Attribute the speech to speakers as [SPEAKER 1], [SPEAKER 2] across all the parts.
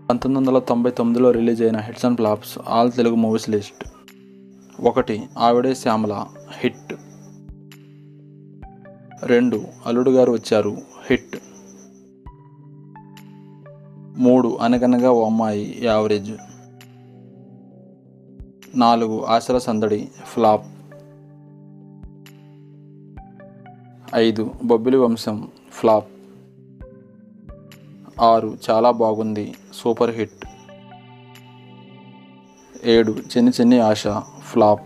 [SPEAKER 1] పంతొమ్మిది వందల తొంభై తొమ్మిదిలో రిలీజ్ అయిన hits and flops all Telugu movies list ఒకటి ఆవిడే శ్యామల హిట్ రెండు అల్లుడు గారు వచ్చారు హిట్ మూడు అనగనగా ఓ అమ్మాయి యావరేజ్ నాలుగు ఆశల సందడి ఫ్లాప్ ఐదు బొబ్బిలి వంశం ఫ్లాప్ ఆరు చాలా బాగుంది సూపర్ హిట్ ఏడు చిన్ని చిన్ని ఆశ ఫ్లాప్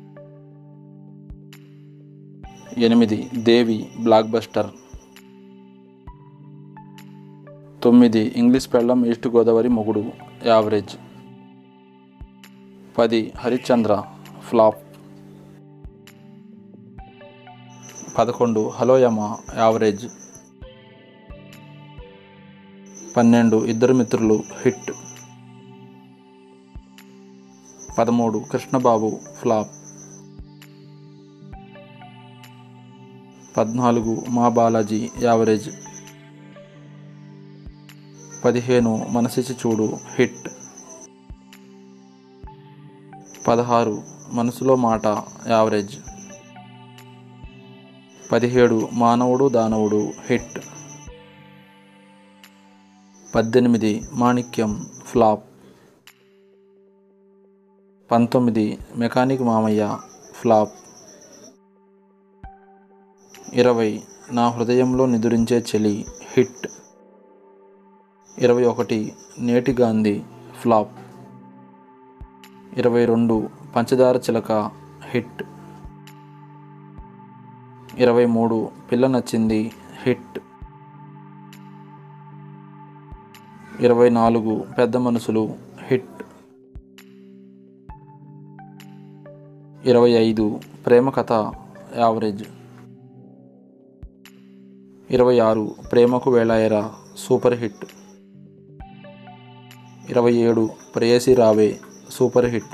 [SPEAKER 1] ఎనిమిది దేవి బ్లాక్ బస్టర్ తొమ్మిది English Pellam East Godavari Mogudu average పది హరిశ్చంద్ర ఫ్లాప్ పదకొండు హలో యమ యావరేజ్ పన్నెండు ఇద్దరు మిత్రులు హిట్ పదమూడు కృష్ణబాబు ఫ్లాప్ పద్నాలుగు మా బాలాజీ యావరేజ్ పదిహేను మనసిచి చూడు హిట్ పదహారు మనసులో మాట యావరేజ్ పదిహేడు మానవుడు దానవుడు హిట్ పద్దెనిమిది మాణిక్యం ఫ్లాప్ పంతొమ్మిది మెకానిక్ మామయ్య ఫ్లాప్ ఇరవై నా హృదయంలో నిదురించే చెలి హిట్ ఇరవై ఒకటి నేటి గాంధీ ఫ్లాప్ ఇరవై రెండు పంచదార చిలక హిట్ ఇరవై మూడు పిల్ల నచ్చింది హిట్ ఇరవై నాలుగు పెద్ద మనసులు హిట్ ఇరవై ఐదు ప్రేమ కథ యావరేజ్ ఇరవై ఆరు ప్రేమకు వేళాయరా సూపర్ హిట్ ఇరవై ఏడు ప్రేయసి రావే సూపర్ హిట్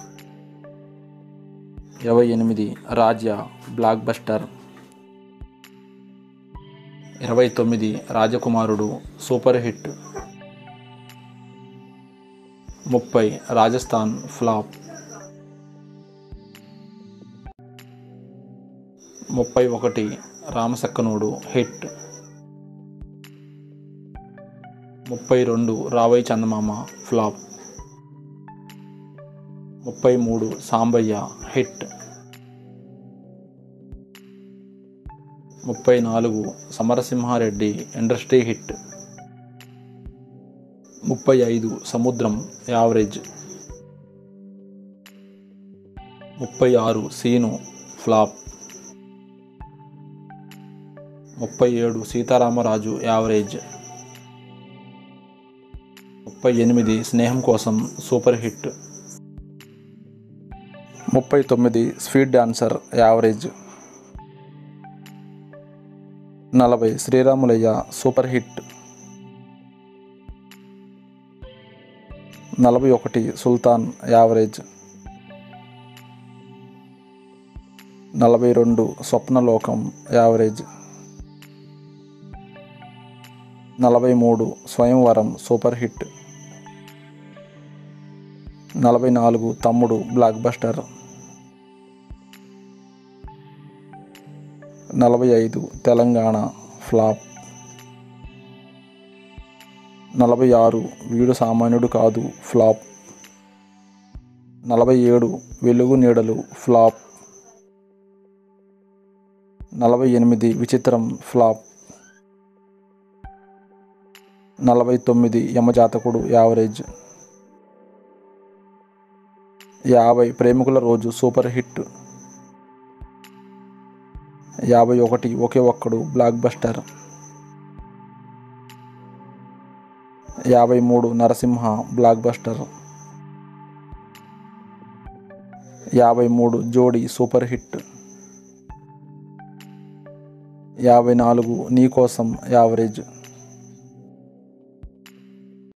[SPEAKER 1] ఇరవై ఎనిమిది రాజ్య బ్లాక్ బస్టర్ ఇరవై తొమ్మిది రాజకుమారుడు సూపర్ హిట్ ముప్పై రాజస్థాన్ ఫ్లాప్ ముప్పై ఒకటి రామసక్కనుడు హిట్ ముప్పై రెండు రావై చందమామ ఫ్లాప్ ముప్పై మూడు సాంబయ్య హిట్ ముప్పై నాలుగు సమరసింహారెడ్డి ఇండస్ట్రీ హిట్ ముప్పై ఐదు సముద్రం యావరేజ్ ముప్పై ఆరు సీను ఫ్లాప్ ముప్పై ఏడు సీతారామరాజు యావరేజ్ ముప్పై ఎనిమిది స్నేహం కోసం సూపర్ హిట్ ముప్పై తొమ్మిది స్వీట్ డాన్సర్ యావరేజ్ నలభై శ్రీరాములయ్య సూపర్ హిట్ నలభై ఒకటి సుల్తాన్ యావరేజ్ నలభై రెండు స్వప్నలోకం యావరేజ్ నలభై మూడు స్వయంవరం సూపర్ హిట్ నలభై నాలుగు తమ్ముడు బ్లాక్ బస్టర్ నలభై ఐదు తెలంగాణ ఫ్లాప్ నలభై ఆరు వీడు సామాన్యుడు కాదు ఫ్లాప్ నలభై ఏడు వెలుగు నీడలు ఫ్లాప్ నలభై ఎనిమిది విచిత్రం ఫ్లాప్ నలభై తొమ్మిది యమజాతకుడు యావరేజ్ యాభై ప్రేమికుల రోజు సూపర్ హిట్ యాభై ఒకటి ఒకే ఒక్కడు బ్లాక్ బస్టర్ యాభై మూడు నరసింహ బ్లాక్ బస్టర్ యాభై మూడు జోడి సూపర్ హిట్ యాభై నాలుగు నీకోసం యావరేజ్